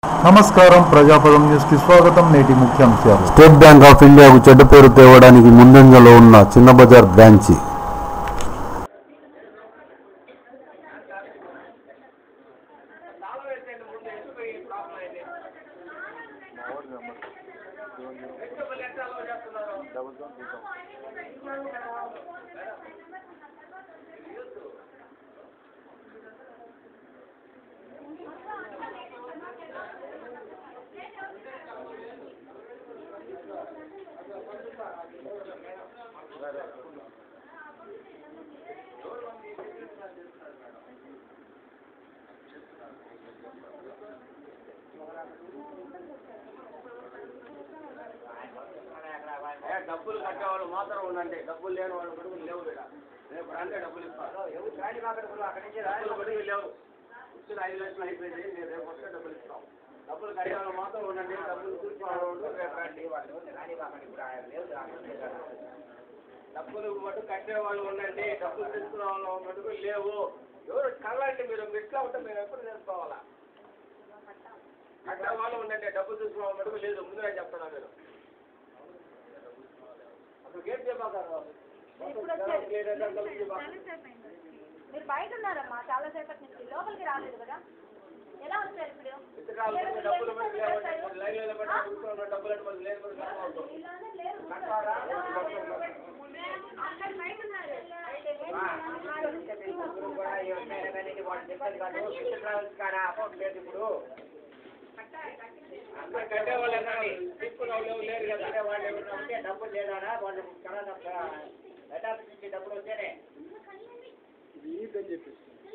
నమస్కారం ప్రజాపదం న్యూస్ కి స్వాగతం నేటి ముఖ్యాంశాలు స్టేట్ బ్యాంక్ ఆఫ్ ఇండియాకు చెడ్డ పేరు తేవడానికి ముందంజలో ఉన్న చిన్న బజార్ బ్రాంచి ఏ, డబ్బులు కట్టేవాళ్ళు మాత్రం ఉండండి డబ్బులు లేని వాళ్ళు కొడుకులు లేవు ఇక్కడ రేపు రండి డబ్బులు ఇస్తాను డబ్బులు కొడుకులు లేవు ఇచ్చిన ఐదు లక్షలు అయిపోయింది నేను రేపు వస్తే డబ్బులు ఇస్తాం డబ్బులు కట్టేవాళ్ళు మాత్రం ఉండండి డబ్బులు తీసుకున్న రేపు రండి డబ్బులు మటు కట్టేవాళ్ళు ఉండండి డబ్బులు తీసుకున్న వాళ్ళు మటుకు లేవు ఎవరు కళ్ళండి మీరు ఇట్లా ఉంటే మీరు ఎప్పుడు తెలుసుకోవాలా కట్టే వాళ్ళు ఉండండి డబ్బులు తీసుకున్న వాళ్ళు మటుకు లేదు ముందుగా చెప్తున్నా మీరు అసలు గేట్ చెప్పారు ఇప్పుడు వచ్చారు. మీరు బయట ఉన్నారమ్మా చాలా సేపటి నుంచి లోపలికి రాలేదు కదా ఎలా వచ్చారు ఇప్పుడు ఇతరాలు ఏ రోజు డబ్బులు ఏ పెట్టి రోజు లేవండి. చేస్తారు? లైన్లో పెట్టి ఆ? కూర్చున్న డబ్బులు అంటే మనకు లేదు మనకు కష్టం అవుతుంది. ఇలానే లేరు కూర్చోండి. అక్కడ బయట ఉన్నారు. అయితే ఏంటి? అందరు కట్టేవాళ్ళు ఎక్కడండి? తీసుకున్న వాళ్ళు ఎవరు లేరు కదా వాళ్ళు ఎవరైనా ఉంటే డబ్బులు లేదా వాళ్ళు కరోనా డబ్బులు వస్తేనే